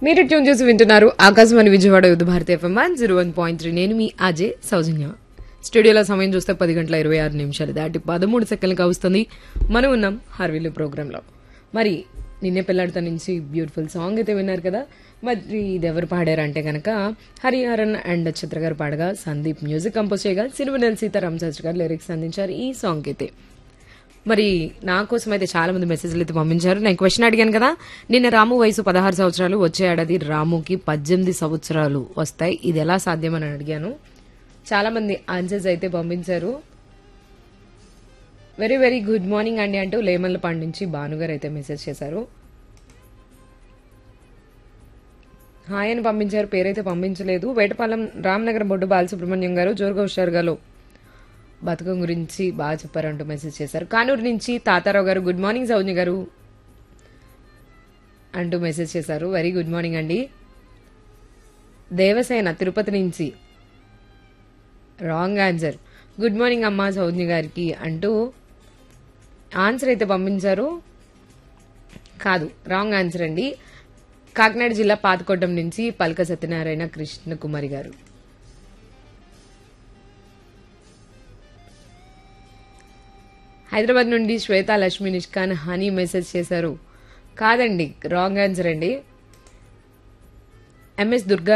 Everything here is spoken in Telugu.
మీరు ట్యూన్ చేసి వింటున్నారు Akashvani Vijayawada Yuddha Bharati FM one zero one point three నేను మీ అజయ్ సౌజన్య స్టూడియోలో సమయం చూస్తే పది గంటల ఇరవై ఆరు నిమిషాలు దాటి పదమూడు సెకండ్లకు వస్తుంది మనం ఉన్నాం హర్విల్లు ప్రోగ్రాంలో మరి నిన్నే పెళ్ళాడతా నుంచి బ్యూటిఫుల్ సాంగ్ అయితే విన్నారు కదా మరి ఇది ఎవరు పాడారంటే కనుక హరిహరన్ అండ్ చిత్ర గారు పాడగా సందీప్ మ్యూజిక్ కంపోజ్ చేయగా సిరివెనెల సీతారాం శాస్త్రి గారు లిరిక్స్ అందించారు ఈ సాంగ్ అయితే మరి నా కోసం అయితే చాలా మంది మెసేజ్లు అయితే పంపించారు నేను క్వశ్చన్ అడిగాను కదా నిన్న రాము వయసు పదహారు సంవత్సరాలు వచ్చే ఏడాది రాముకి పద్దెనిమిది సంవత్సరాలు వస్తాయి ఇది ఎలా సాధ్యమని అడిగాను చాలా మంది ఆన్సర్స్ అయితే పంపించారు వెరీ వెరీ గుడ్ మార్నింగ్ అండి అంటూ లేమల్లపాడు నుంచి భానుగారు అయితే మెసేజ్ చేశారు హాయ్ అని పంపించారు పేరైతే పంపించలేదు వేటపాలెం రామ్నగర్ బొడ్డు బాలసుబ్రహ్మణ్యం గారు జోరుగా హుషారుగాలో బతుకం గురించి బాగా చెప్పారంటూ మెసేజ్ చేశారు కానూరు నుంచి తాతారావు గారు గుడ్ మార్నింగ్ సౌజ్ఞ గారు అంటూ మెసేజ్ చేశారు వెరీ గుడ్ మార్నింగ్ అండి దేవసేన తిరుపతి నుంచి రాంగ్ ఆన్సర్ గుడ్ మార్నింగ్ అమ్మా సౌజ్ఞ గారికి అంటూ ఆన్సర్ అయితే పంపించారు కాదు రాంగ్ ఆన్సర్ అండి కాకినాడ జిల్లా పాతకొట్టం నుంచి పల్క సత్యనారాయణ కృష్ణకుమారి గారు హైదరాబాద్ నుండి శ్వేత లక్ష్మి నిష్కాన్ హనీ మెసేజ్ చేశారు కాదండి రాంగ్ ఆన్సర్ అండి ఎంఎస్ దుర్గా